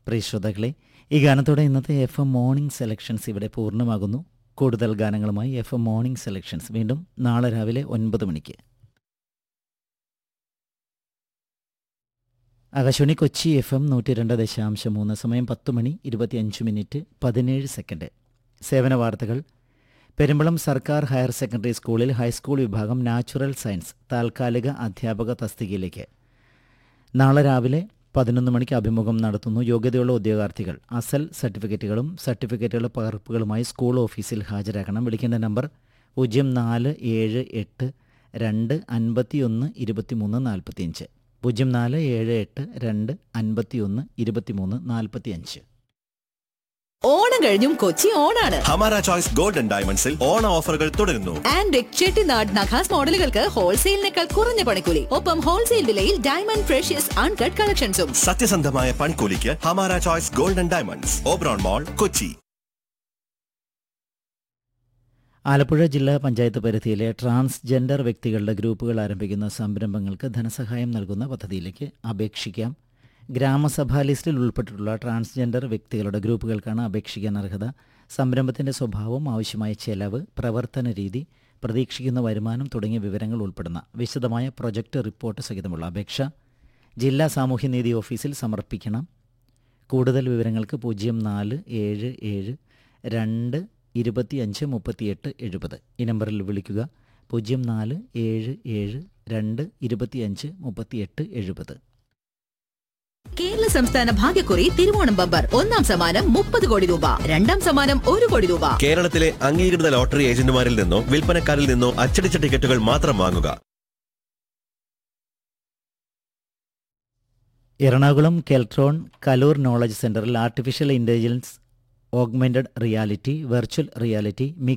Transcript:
പ്രിയ ശ്രോതാക്കളെ ഈ ഗാനത്തോടെ ഇന്നത്തെ എഫ് എം മോർണിംഗ് സെലക്ഷൻസ് ഇവിടെ പൂർണ്ണമാകുന്നു കൂടുതൽ ഗാനങ്ങളുമായി എഫ് എം മോർണിംഗ് സെലക്ഷൻസ് വീണ്ടും നാളെ രാവിലെ ഒൻപത് മണിക്ക് ആകാശവാണി കൊച്ചി എഫ് എം നൂറ്റി രണ്ട് ദശാംശം മൂന്ന് സമയം പത്ത് മണി ഇരുപത്തിയഞ്ച് മിനിറ്റ് പതിനേഴ് സെക്കൻഡ് സേവന വാർത്തകൾ പെരുമ്പളം സർക്കാർ ഹയർ സെക്കൻഡറി സ്കൂളിൽ ഹൈസ്കൂൾ വിഭാഗം നാച്ചുറൽ സയൻസ് താൽക്കാലിക അധ്യാപക തസ്തികയിലേക്ക് നാളെ രാവിലെ പതിനൊന്ന് മണിക്ക് അഭിമുഖം നടത്തുന്നു യോഗ്യതയുള്ള ഉദ്യോഗാർത്ഥികൾ അസൽ സർട്ടിഫിക്കറ്റുകളും സർട്ടിഫിക്കറ്റുകളുടെ പകർപ്പുകളുമായി സ്കൂൾ ഓഫീസിൽ ഹാജരാക്കണം വിളിക്കേണ്ട നമ്പർ പൂജ്യം നാല് ഏഴ് എട്ട് രണ്ട് അൻപത്തിയൊന്ന് ഇരുപത്തിമൂന്ന് നാൽപ്പത്തിയഞ്ച് പൂജ്യം നാല് ഏഴ് എട്ട് രണ്ട് അൻപത്തിയൊന്ന് ഇരുപത്തിമൂന്ന് നാൽപ്പത്തിയഞ്ച് ഓണം കഴിഞ്ഞും കൊച്ചി ഓണാണ് ഹമാര ചോയ്സ് ഗോൾഡൻ ഡയമണ്ട്സിൽ ഓണ ഓഫറുകൾ തുടരുന്നു ആൻഡ് ചെട്ടിനാട് നഖാസ് മോഡലുകൾക്ക് ഹോൾസെയിലിനേക്കാൾ കുറഞ്ഞ പണിക്കൂലി ഒപ്പം ഹോൾസെയിൽ വിലയിൽ ഡയമണ്ട് ഫ്രഷ്യസ് അൺകട്ട് കളക്ഷൻസും സത്യസന്ധമായ പണിക്കൂലിക്ക് Hamara choice golden diamonds Oberon mall Kochi Alappuzha ജില്ലാ പഞ്ചായത്ത് പരിധിയിലെ ട്രാൻസ്ജെൻഡർ വ്യക്തികളുടെ ഗ്രൂപ്പുകൾ ആരംഭിക്കുന്ന സംരംഭങ്ങൾക്ക് ധനസഹായം നൽകുന്ന പദ്ധതിയിലേക്ക് അപേക്ഷിക്കാം ഗ്രാമസഭാ ലിസ്റ്റിൽ ഉൾപ്പെട്ടിട്ടുള്ള ട്രാൻസ്ജെൻഡർ വ്യക്തികളുടെ ഗ്രൂപ്പുകൾക്കാണ് അപേക്ഷിക്കാൻ അർഹത സംരംഭത്തിൻ്റെ സ്വഭാവം ആവശ്യമായ ചെലവ് പ്രവർത്തന രീതി പ്രതീക്ഷിക്കുന്ന വരുമാനം തുടങ്ങിയ വിവരങ്ങൾ ഉൾപ്പെടുന്ന വിശദമായ പ്രൊജക്ട് റിപ്പോർട്ട് സഹിതമുള്ള അപേക്ഷ ജില്ലാ സാമൂഹ്യനീതി ഓഫീസിൽ സമർപ്പിക്കണം കൂടുതൽ വിവരങ്ങൾക്ക് പൂജ്യം നാല് ഏഴ് ഏഴ് രണ്ട് ഇരുപത്തിയഞ്ച് മുപ്പത്തിയെട്ട് എഴുപത് ഈ നമ്പറിൽ വിളിക്കുക പൂജ്യം നാല് ഏഴ് ഏഴ് രണ്ട് ഇരുപത്തിയഞ്ച് മുപ്പത്തിയെട്ട് എഴുപത് കേരള സംസ്ഥാന ഭാഗ്യക്കുറി തിരുവോണം ബമ്പർ ഒന്നാം സമ്മാനം മുപ്പത് കോടി രൂപ രണ്ടാം സമ്മാനം ഒരു കോടി രൂപ കേരളത്തിലെ അംഗീകൃത ലോട്ടറി ഏജന്റുമാരിൽ നിന്നോ വിൽപ്പനക്കാരിൽ നിന്നോ അച്ചടിച്ച ടിക്കറ്റുകൾ മാത്രം വാങ്ങുക എറണാകുളം കെൽട്രോൺ കലൂർ നോളജ് സെന്ററിൽ artificial intelligence augmented reality virtual reality